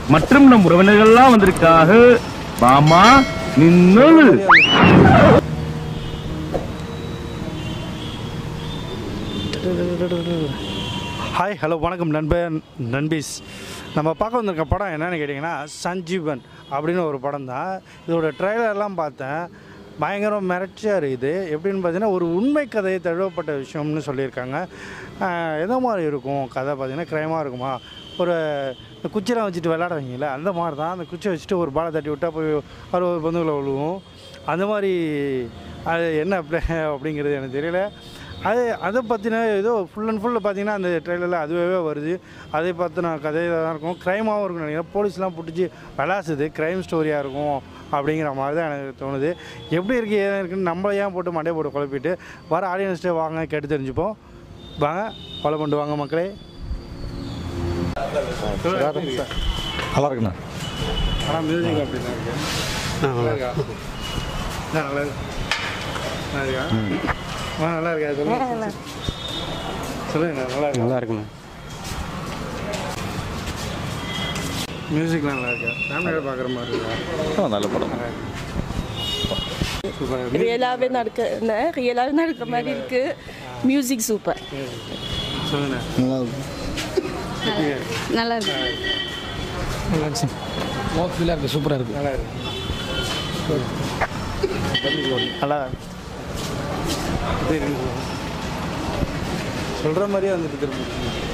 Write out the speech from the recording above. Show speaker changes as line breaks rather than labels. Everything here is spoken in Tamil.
மற்றும் நம் உறவினர்கள்லாம் வந்திருக்காக மாமா நின்னது
ஹாய் ஹலோ வணக்கம் நண்பன் நண்பீஸ் நம்ம பார்க்க வந்திருக்க படம் என்னன்னு கேட்டிங்கன்னா சஞ்சீவன் அப்படின்னு ஒரு படம் தான் இதோட ட்ரெய்லர்லாம் பார்த்தேன் பயங்கரம் மிரட்சியாக இருக்குது எப்படின்னு பார்த்தீங்கன்னா ஒரு உண்மை கதையை தழுவப்பட்ட விஷயம்னு சொல்லியிருக்காங்க ஆஹ் எந்த மாதிரி இருக்கும் கதை பார்த்தீங்கன்னா க்ரைமாக இருக்குமா ஒரு இந்த குச்சிலாம் வச்சுட்டு விளையாடுவீங்களே அந்த மாதிரி தான் அந்த குச்சி வச்சுட்டு ஒரு பாலை தட்டி விட்டால் போய் அறுபது பந்துகளை விழுவும் அந்த மாதிரி அது என்ன அப்படி அப்படிங்கிறது எனக்கு தெரியல அது அதை பற்றின ஏதோ ஃபுல் அண்ட் ஃபுல் பார்த்தீங்கன்னா அந்த ட்ரெயிலரில் அதுவே வருது அதை பற்றின கதையில் தான் இருக்கும் க்ரைமாகவும் இருக்கும் நினைக்கிறேன் போலீஸ்லாம் பிடிச்சி விளாசுது க்ரைம் ஸ்டோரியாக இருக்கும் அப்படிங்கிற மாதிரி தான் எனக்கு தோணுது எப்படி இருக்குது ஏன் இருக்குன்னு நம்மள ஏன் போட்டு மண்டையை போட்டு குழப்பிட்டு வர ஆடியன்ஸ்ட்டே வாங்க கேட்டு தெரிஞ்சுப்போம் வாங்க ஃபாலோ பண்ணிட்டு வாங்க மக்களே
நல்லா இருக்குண்ணா
ஆனால் மியூசிக் அப்படி தான் இருக்கு நல்லா இருக்கா ஆ, நல்லா இருக்கு நல்லா இருக்கா ஆ நல்லா இருக்கா சொல்லுங்க சொல்லுங்க நல்லா இருக்கா
நல்லா இருக்குண்ணா
மியூசிக்லாம் நல்லா இருக்கா ஃபேமிலியோட பார்க்குற மாதிரி இருக்கா
நல்ல படம்
சூப்பராக
ரியலாகவே நடக்க ரியலாகவே நடக்கிற மாதிரி இருக்கு மியூசிக் சூப்பர்
சொல்லுங்க
நல்லா இருக்கு
நல்லா இருந்துச்சு ஓக் ஃபீலாக இருக்குது சூப்பராக இருக்குது
நல்லா இருக்கு நல்லா இது இருக்கு சொல்கிற மாதிரியே வந்துட்டு திரும்ப